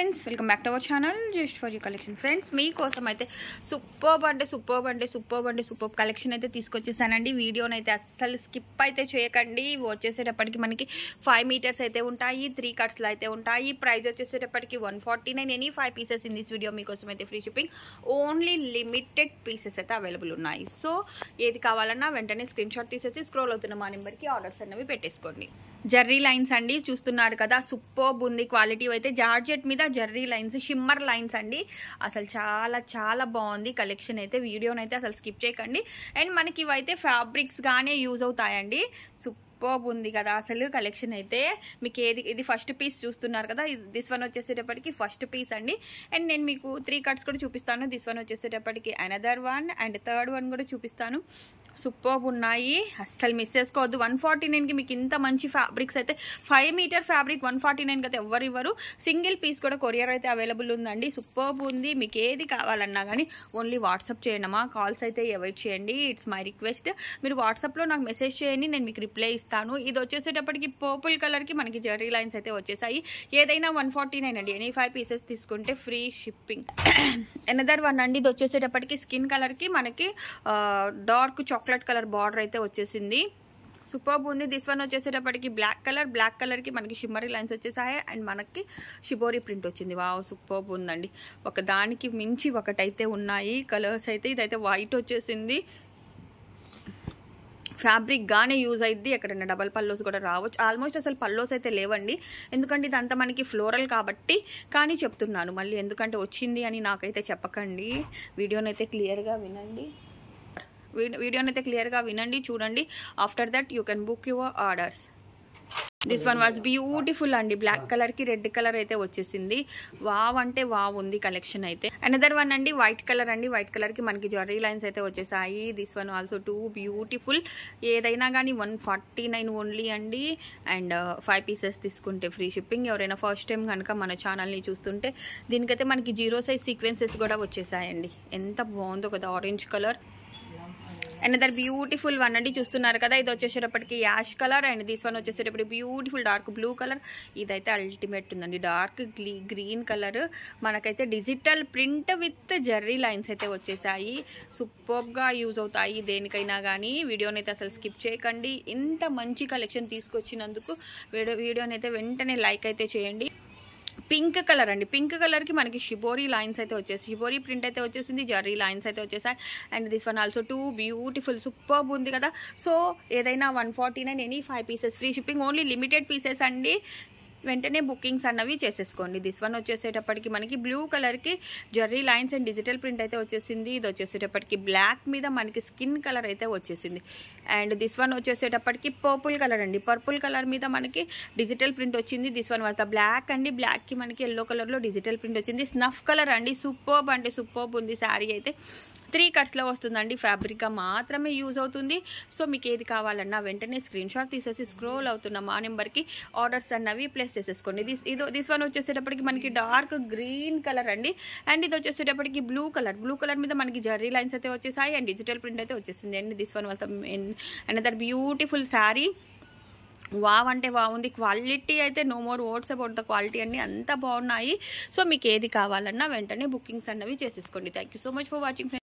friends welcome back to our channel just for you collection friends మీకోసం అయితే superb అంటే superb అంటే superb అంటే సూపర్బ్ కలెక్షన్ అయితే తీసుకొచ్చేసానండి వీడియోని అయితే అస్సలు స్కిప్ అయితే చేయకండి ఇవి వచ్చేసేటప్పటికి మనకి ఫైవ్ మీటర్స్ అయితే ఉంటాయి త్రీ కట్స్లో అయితే ఉంటాయి ప్రైస్ వచ్చేసేటప్పటికి one forty nine any five pieces in this video మీకోసం అయితే free shipping only limited pieces అయితే అవైలబుల్ ఉన్నాయి సో ఏది కావాలన్నా వెంటనే స్క్రీన్ షాట్ తీసేసి స్క్రోల్ అవుతున్న మా నెంబర్కి ఆర్డర్స్ అనేవి పెట్టేసుకోండి జర్రీ లైన్స్ అండి చూస్తున్నారు కదా సూపర్బ్ ఉంది క్వాలిటీ అయితే జార్జెట్ మీద జర్రీ లైన్స్ షిమ్మర్ లైన్స్ అండి అసలు చాలా చాలా బాగుంది కలెక్షన్ అయితే వీడియోని అయితే అసలు స్కిప్ చేయకండి అండ్ మనకి ఇవైతే ఫ్యాబ్రిక్స్ గానే యూజ్ అవుతాయండి సూపర్బ్ ఉంది కదా అసలు కలెక్షన్ అయితే మీకు ఏది ఇది ఫస్ట్ పీస్ చూస్తున్నారు కదా దిస్ వన్ వచ్చేసేటప్పటికి ఫస్ట్ పీస్ అండి అండ్ నేను మీకు త్రీ కట్స్ కూడా చూపిస్తాను దిస్ వన్ వచ్చేసేటప్పటికి another one and third one కూడా చూపిస్తాను సూపర్బ్ ఉన్నాయి అస్సలు మిస్ చేసుకోవద్దు వన్ ఫార్టీ నైన్కి మీకు ఇంత మంచి ఫ్యాబ్రిక్స్ అయితే five metre fabric one forty నైన్కి అయితే ఎవరు ఇవ్వరు సింగిల్ పీస్ కూడా కొరియర్ అయితే అవైలబుల్ ఉందండి సూపర్బ్ ఉంది మీకు ఏది కావాలన్నా కానీ ఓన్లీ వాట్సాప్ చేయండమా కాల్స్ అయితే అవాయిడ్ చేయండి ఇట్స్ మై రిక్వెస్ట్ మీరు వాట్సాప్లో నాకు మెసేజ్ చేయండి నేను మీకు రిప్లై ఇస్తాను ఇది వచ్చేసేటప్పటికి పర్పుల్ కలర్కి మనకి జర్రీ లైన్స్ అయితే వచ్చేసాయి ఏదైనా వన్ ఫార్టీ నైన్ అండి ఎనీ ఫైవ్ పీసెస్ తీసుకుంటే ఫ్రీ షిప్పింగ్ ఎనదర్ వన్ అండి ఇది వచ్చేసేటప్పటికి స్కిన్ కలర్కి మనకి డార్క్ చాక్లెట్ కలర్ బార్డర్ అయితే వచ్చేసింది సూపర్బ్ ఉంది దిస్ వన్ వచ్చేసేటప్పటికి బ్లాక్ కలర్ బ్లాక్ కలర్కి మనకి షిమ్మరీ లైన్స్ వచ్చేసాయి అండ్ మనకి షిబోరి ప్రింట్ వచ్చింది వావ్ సూపర్బ్ ఉందండి ఒక దానికి మించి ఒకటైతే ఉన్నాయి కలర్స్ అయితే ఇదైతే వైట్ వచ్చేసింది ఫ్యాబ్రిక్ గానే యూజ్ అయింది ఎక్కడైనా డబల్ పల్లోస్ కూడా రావచ్చు ఆల్మోస్ట్ అసలు పల్లోస్ అయితే లేవండి ఎందుకంటే ఇదంతా మనకి ఫ్లోరల్ కాబట్టి కానీ చెప్తున్నాను మళ్ళీ ఎందుకంటే వచ్చింది అని నాకైతే చెప్పకండి వీడియోనైతే క్లియర్గా వినండి వీడియోనైతే క్లియర్గా వినండి చూడండి after that you can book your orders this one was beautiful అండి బ్లాక్ కలర్ కి రెడ్ కలర్ అయితే వచ్చేసింది వావ్ అంటే వావ్ ఉంది కలెక్షన్ అయితే అనదర్ వన్ అండి వైట్ కలర్ అండి వైట్ కలర్ కి మనకి జర్రీ లైన్స్ అయితే వచ్చేసాయి this one also too beautiful ఏదైనా కానీ వన్ ఫార్టీ నైన్ ఓన్లీ అండి అండ్ ఫైవ్ పీసెస్ తీసుకుంటే ఫ్రీ షిప్పింగ్ ఎవరైనా ఫస్ట్ టైం కనుక మన ఛానల్ని చూస్తుంటే దీనికైతే మనకి జీరో సైజ్ సీక్వెన్సెస్ కూడా వచ్చేసాయండి ఎంత బాగుందో కదా orange colour another beautiful one అండి చూస్తున్నారు కదా ఇది వచ్చేసేటప్పటికి ash colour and this one వచ్చేసేటప్పటికి బ్యూటిఫుల్ డార్క్ బ్లూ కలర్ ఇదైతే అల్టిమేట్ ఉందండి డార్క్ గ్రీన్ కలర్ మనకైతే digital print with zari lines అయితే వచ్చేసాయి సూపర్గా యూజ్ అవుతాయి దేనికైనా కానీ వీడియోని అయితే అసలు స్కిప్ చేయకండి ఇంత మంచి కలెక్షన్ తీసుకొచ్చినందుకు వీడియో వీడియోని అయితే వెంటనే లైక్ అయితే చేయండి పింక్ కలర్ అండి పింక్ కలర్కి మనకి షిబోరీ లైన్స్ అయితే వచ్చేసి షిబోరీ ప్రింట్ అయితే వచ్చేసింది జర్రీ లైన్స్ అయితే వచ్చేసాయి and this one also too beautiful super ఉంది కదా సో ఏదైనా one forty nine any five pieces free shipping only limited pieces అండి వెంటనే బుకింగ్స్ అన్నవి చేసేసుకోండి దిస్ వన్ వచ్చేసేటప్పటికి మనకి బ్లూ కలర్కి zari lines and digital print అయితే వచ్చేసింది ఇది వచ్చేసేటప్పటికి బ్లాక్ మీద మనకి స్కిన్ కలర్ అయితే వచ్చేసింది అండ్ దిస్ వన్ వచ్చేసేటప్పటికి పర్పుల్ కలర్ అండి పర్పుల్ కలర్ మీద మనకి డిజిటల్ ప్రింట్ వచ్చింది దిస్ వన్ వల్ల బ్లాక్ అండి బ్లాక్కి మనకి ఎల్లో కలర్లో డిజిటల్ ప్రింట్ వచ్చింది స్నఫ్ కలర్ అండి సూపర్బ్ అంటే సూపర్బ్ ఉంది శారీ అయితే త్రీ కట్స్లో వస్తుందండి ఫ్యాబ్రిక్గా మాత్రమే యూజ్ అవుతుంది సో మీకు ఏది కావాలన్నా వెంటనే స్క్రీన్ షాట్ తీసేసి స్క్రోల్ అవుతున్న మా నెంబర్కి ఆర్డర్స్ అన్నవి ప్లేస్ చేసేసుకోండి దిస్ ఇది దిస్ వన్ వచ్చేసేటప్పటికి మనకి డార్క్ గ్రీన్ కలర్ అండి అండ్ ఇది వచ్చేసేటప్పటికి బ్లూ కలర్ బ్లూ కలర్ మీద మనకి జర్రీ లైన్స్ అయితే వచ్చేసాయి అండ్ డిజిటల్ ప్రింట్ అయితే వచ్చేసింది and this one was another beautiful sari wow అంటే బాగుంది క్వాలిటీ అయితే no more words about the quality అన్ని అంత బాగున్నాయి సో మీకు ఏది కావాలన్నా వెంటనే బుకింగ్స్ అన్నవి చేసేసుకోండి thank so much for watching